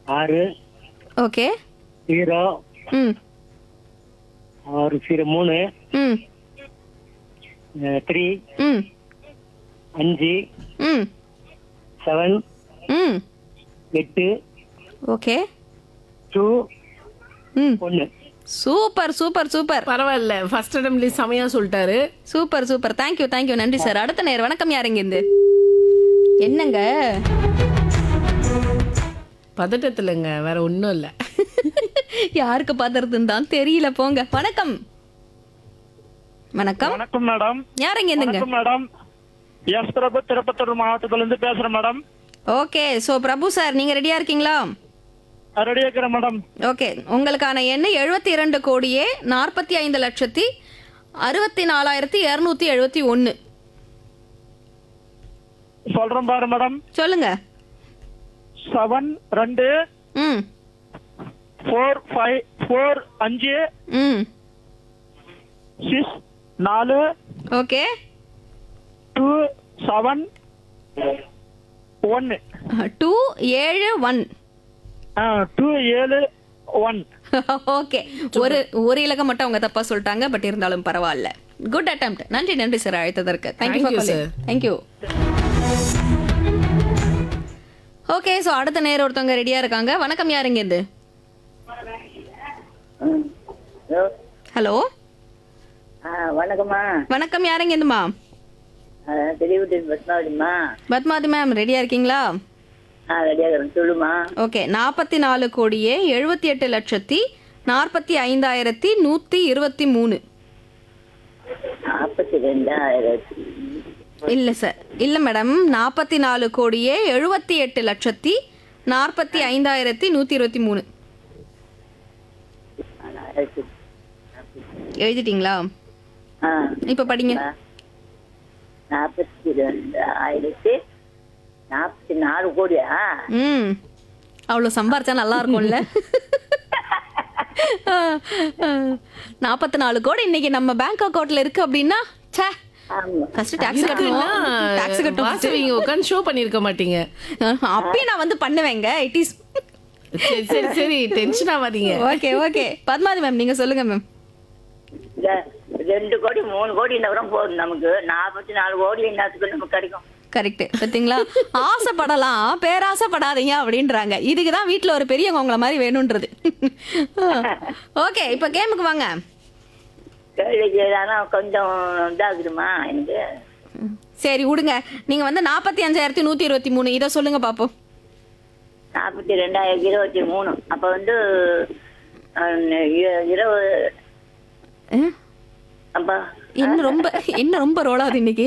ஆறு okay zero ம் ஆறு ஜீரோ மூணு ம் த்ரீ ம் அஞ்சு ம் செவன் ம் எட்டு ஓகே டூ ம் ஒன்று சூப்பர் சூப்பர் சூப்பர் பரவாயில்ல ஃபர்ஸ்ட் அட்டம்ப்ட்லயே செமையா சொல்லிட்டாரு சூப்பர் சூப்பர் தேங்க்யூ தேங்க்யூ நன்றி சார் அடுத்த நேர் வணக்கம் யாருங்க இருந்து என்னங்க பதட்டத்துலங்க வேற ஒண்ணும் இல்ல யாருக்கு பாத்துறதுன்னு தான் தெரியல போங்க வணக்கம் வணக்கம் வணக்கம் மேடம் யாருங்க இருந்துங்க வணக்கம் மேடம் எஸ் பிரபு திருப்பத்தூர் மாவட்டத்துல இருந்து பேசுறேன் madam okay so Prabhu sir நீங்க ரெடியா இருக்கீங்களா ரெடியா இருக்கிறேன் மேடம் ஓகே உங்களுக்கான எண்ணெய் எழுபத்தி இரண்டு கோடியே நாற்பத்தி ஐந்து லட்சத்தி அறுபத்தி நாலாயிரத்தி இரநூத்தி எழுபத்தி ஒன்று சொல்றேன் பாரு மேடம் சொல்லுங்க செவன் ரெண்டு ம் ஃபோர் ஃபைவ் ஃபோர் அஞ்சு ம் சிக்ஸ் நாலு ஓகே டூ செவன் ஒன்னு டூ ஏழு ஒன் டூ ஏழு ஒன் ஓகே ஒரு ஒரு இலக்கம் மட்டும் அவங்க தப்பா சொல்லிட்டாங்க பட் இருந்தாலும் பரவாயில்ல குட் அட்டெம்ட் நன்றி நன்றி சார் அழைத்ததற்கு thank you Thank you, for sir. Thank you okay so அடுத்த நேரம் ஒருத்தவங்க ரெடியா இருக்காங்க வணக்கம் யாருங்க இது ஹலோ ஆ வணக்கம்மா வணக்கம் யாருங்க இதுமா ஆ, தெளிவுட்டு பத்மாவதிம்மா பத்மாதி மேம் ரெடியா இருக்கீங்களா ஆ ரெடியாக இருக்கிறேன் சொல்லுமா ஓகே நாற்பத்தி நாலு கோடியே எழுபத்தி எட்டு லட்சத்தி நாற்பத்தி ஐந்தாயிரத்தி நூத்தி இருபத்தி மூணு நாற்பத்தி ரெண்டாயிரத்தி இல்ல சார் இல்ல மேடம் நாற்பத்தி நாலு கோடியே எழுபத்தி எட்டு லட்சத்தி நாற்பத்தி ஐந்தாயிரத்தி நூத்தி இருபத்தி மூணு நாலாயிரத்தி எழுதிட்டீங்களா ஆ இப்ப படிங்க நாற்பத்தி ரெண்டாயிரத்தி நாற்பத்தி நாலு கோடியா ம் அவ்வளோ சம்பாரிச்சா நல்லா இருக்கும்ல நாற்பத்தி நாலு கோடி இன்னைக்கு நம்ம பேங்க் அக்கௌண்ட்ல இருக்கு அப்படின்னா ச்சே ஆமா ஃபர்ஸ்ட் டாக்ஸ் கட்டணும் டாக்ஸ் கட்டணும் வாசவிங்க உட்காந்து ஷோ பண்ணிருக்க மாட்டீங்க அப்பயும் நான் வந்து பண்ணுவேங்க இட் இஸ் சரி சரி சரி டென்ஷன் ஆகாதீங்க ஓகே ஓகே பத்மாதி மேம் நீங்க சொல்லுங்க மேம் இந்த ரெண்டு கோடி மூணு கோடி இந்த வரும் போதும் நமக்கு நாற்பத்தி நாலு கோடி என்னத்துக்கு நமக்கு கிடைக்கும் கரெக்ட் பாத்தீங்களா ஆசைப்படலாம் பேராசைப்படாதீங்க அப்படின்றாங்க இதுக்கு தான் வீட்டில் ஒரு பெரியவங்க உங்களை மாதிரி வேணுன்றது ஓகே இப்போ கேமுக்கு வாங்க கேள்விக்கு ஆனா கொஞ்சம் இதாகுதுமா எனக்கு சரி விடுங்க நீங்க வந்து நாற்பத்தி அஞ்சாயிரத்தி நூத்தி இருபத்தி மூணு இதை சொல்லுங்க பாப்போம் நாற்பத்தி ரெண்டாயிரத்தி இருபத்தி மூணு அப்ப வந்து ஆ, இ- இருபது அஹ், அப்பா என்ன ரொம்ப என்ன ரொம்ப ரோலாது இன்னைக்கு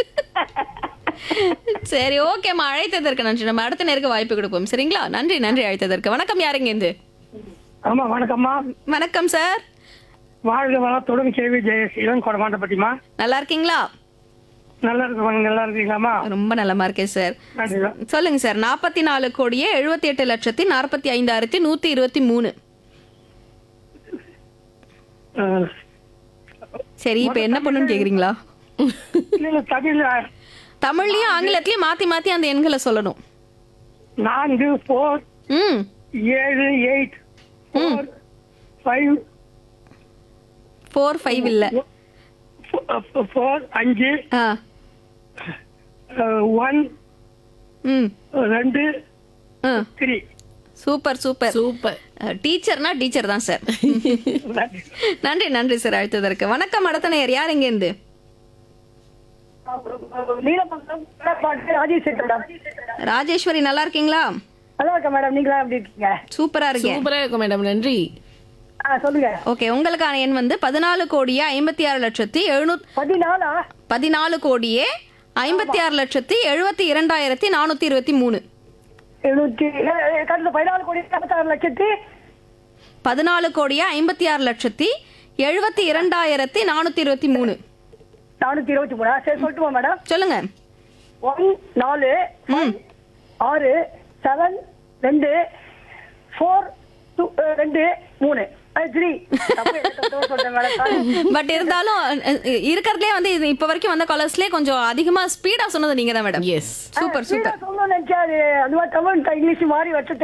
சரி ஓகேம்மா அழைத்ததற்கு நன்றி நம்ம அடுத்த நேருக்கு வாய்ப்பு கொடுப்போம் சரிங்களா நன்றி நன்றி அழைத்ததற்கு வணக்கம் யாருங்க இருந்து ஆமா வணக்கம்மா வணக்கம் சார் வாழ்க வளத்துடன் கேவி ஜெயஸ் இளங்கோட மாண்டப்பட்டிமா நல்லா இருக்கீங்களா நல்லா இருக்கு நல்லா இருக்கீங்களாம்மா ரொம்ப நல்லமா இருக்கேன் சார் நன்றி சொல்லுங்க சார் நாற்பத்தி நாலு கோடியே எழுபத்தி எட்டு லட்சத்தி நாற்பத்தி ஐந்தாயிரத்தி நூத்தி இருபத்தி மூணு அஹ், சரி இப்ப என்ன பண்ணுன்னு கேக்குறீங்களா இல்ல இல்ல தமிழ் தமிழ்லயும் ஆங்கிலத்திலயும் மாத்தி மாத்தி அந்த எண்களை சொல்லணும் நான்கு ஃபோர் ம் ஏழு eight four five four five இல்ல ஃபோர் அஞ்சு ஆ ஒன் ம் ரெண்டு ஆ த்ரீ சூப்பர் சூப்பர் சூப்பர் டீச்சர்னா டீச்சர் தான் சார் நன்றி நன்றி சார் அழைத்ததற்கு வணக்கம் அடுத்த யார் எங்க இருந்து ராஜேஷ் மேடம் ராஜேஸ்வரி நல்லா இருக்கீங்களா நல்லா இருக்கேன் மேடம் நீங்களா எப்படி இருக்கீங்க சூப்பரா இருக்கேன் சூப்பரா இருக்கும் மேடம் நன்றி ஆ சொல்லுங்க ஓகே உங்களுக்கான எண் வந்து பதினாலு கோடியே ஐம்பத்தி ஆறு லட்சத்தி எழுநூத் பதினாலா பதினாலு கோடியே ஐம்பத்தி ஆறு லட்சத்தி எழுபத்தி இரண்டாயிரத்தி நானூத்தி இருபத்தி மூணு எழுநூத்தி கடந்த பதினாலு கோடி இருபத்தாறு லட்சத்தி பதினாலு கோடியே ஐம்பத்தி ஆறு லட்சத்தி எழுபத்தி இரண்டாயிரத்தி நானூத்தி இருபத்தி மூணு நானூத்தி இருபத்தி மூணா சரி சொல்லட்டுமா மேடம் சொல்லுங்க ஒன் நாலு five, ஆறு செவன் ரெண்டு ஃபோர் டூ ரெண்டு மூணு த்ரீ சொல்றேன் மேடம் பட் இருந்தாலும் அஹ், இருக்கறதுலயே வந்து இது இப்ப வரைக்கும் வந்த காலர்ஸ்லயே கொஞ்சம் அதிகமா ஸ்பீடா சொன்னது நீங்க தான் மேடம் எஸ் சூப்பர் சூப்பர் சொல்லணும்னு நினைச்சா அது அது மாதிரி தமிழ் இங்கிலீஷ் மாறி வச்சு